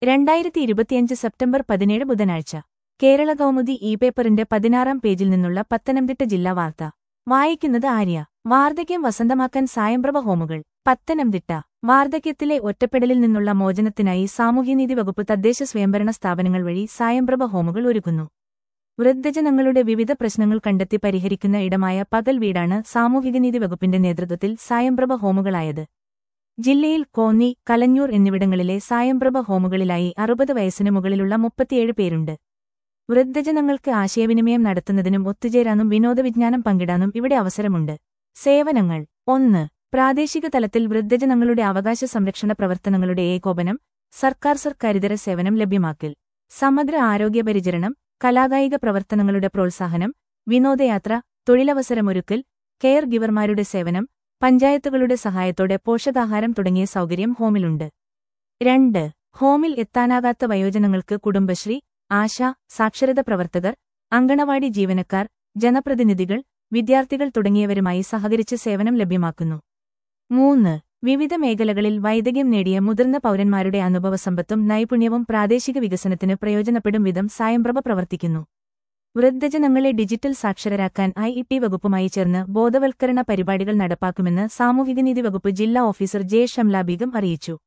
രണ്ടായിരത്തി ഇരുപത്തിയഞ്ച് സെപ്റ്റംബർ പതിനേഴ് ബുധനാഴ്ച കേരള കൗമുദി ഇ പേപ്പറിന്റെ പതിനാറാം പേജിൽ നിന്നുള്ള പത്തനംതിട്ട ജില്ലാ വാർത്ത വായിക്കുന്നത് ആര്യ വാർദ്ധക്യം വസന്തമാക്കാൻ സായംപ്രഭ ഹോമുകൾ പത്തനംതിട്ട വാർദ്ധക്യത്തിലെ ഒറ്റപ്പെടലിൽ നിന്നുള്ള മോചനത്തിനായി സാമൂഹ്യനീതി വകുപ്പ് തദ്ദേശ സ്വയംഭരണ സ്ഥാപനങ്ങൾ വഴി സായംപ്രഭ ഹോമുകൾ ഒരുക്കുന്നു വൃദ്ധജനങ്ങളുടെ വിവിധ പ്രശ്നങ്ങൾ കണ്ടെത്തി പരിഹരിക്കുന്ന ഇടമായ പകൽ വീടാണ് സാമൂഹികനീതി വകുപ്പിന്റെ നേതൃത്വത്തിൽ സായംപ്രഭ ഹോമുകളായത് ജില്ലയിൽ കോന്നി കലഞ്ഞൂർ എന്നിവിടങ്ങളിലെ സായംപ്രഭ ഹോമുകളിലായി അറുപത് വയസ്സിന് മുകളിലുള്ള മുപ്പത്തിയേഴ് പേരുണ്ട് വൃദ്ധജനങ്ങൾക്ക് ആശയവിനിമയം നടത്തുന്നതിനും ഒത്തുചേരാനും വിനോദവിജ്ഞാനം പങ്കിടാനും ഇവിടെ അവസരമുണ്ട് സേവനങ്ങൾ ഒന്ന് പ്രാദേശിക തലത്തിൽ വൃദ്ധജനങ്ങളുടെ അവകാശ സംരക്ഷണ പ്രവർത്തനങ്ങളുടെ ഏകോപനം സർക്കാർ സർക്കാരിതര സേവനം ലഭ്യമാക്കൽ സമഗ്ര ആരോഗ്യ പരിചരണം കലാകായിക പ്രവർത്തനങ്ങളുടെ പ്രോത്സാഹനം വിനോദയാത്ര തൊഴിലവസരമൊരുക്കൽ കെയർ ഗിവർമാരുടെ സേവനം പഞ്ചായത്തുകളുടെ സഹായത്തോടെ പോഷകാഹാരം തുടങ്ങിയ സൗകര്യം ഹോമിലുണ്ട് രണ്ട് ഹോമിൽ എത്താനാകാത്ത വയോജനങ്ങൾക്ക് കുടുംബശ്രീ ആശ സാക്ഷരത പ്രവർത്തകർ അങ്കണവാടി ജീവനക്കാർ ജനപ്രതിനിധികൾ വിദ്യാർത്ഥികൾ തുടങ്ങിയവരുമായി സഹകരിച്ച് സേവനം ലഭ്യമാക്കുന്നു മൂന്ന് വിവിധ മേഖലകളിൽ വൈദഗ്ധ്യം നേടിയ മുതിർന്ന പൗരന്മാരുടെ അനുഭവസമ്പത്തും നൈപുണ്യവും പ്രാദേശിക വികസനത്തിന് പ്രയോജനപ്പെടും വിധം സായംപ്രഭ പ്രവർത്തിക്കുന്നു വൃദ്ധജനങ്ങളെ ഡിജിറ്റൽ സാക്ഷരരാക്കാൻ ഐ ഇ ടി വകുപ്പുമായി ചേർന്ന് ബോധവൽക്കരണ പരിപാടികൾ നടപ്പാക്കുമെന്ന് സാമൂഹികനീതി വകുപ്പ് ജില്ലാ ഓഫീസർ ജെ ഷംല ബീഗം അറിയിച്ചു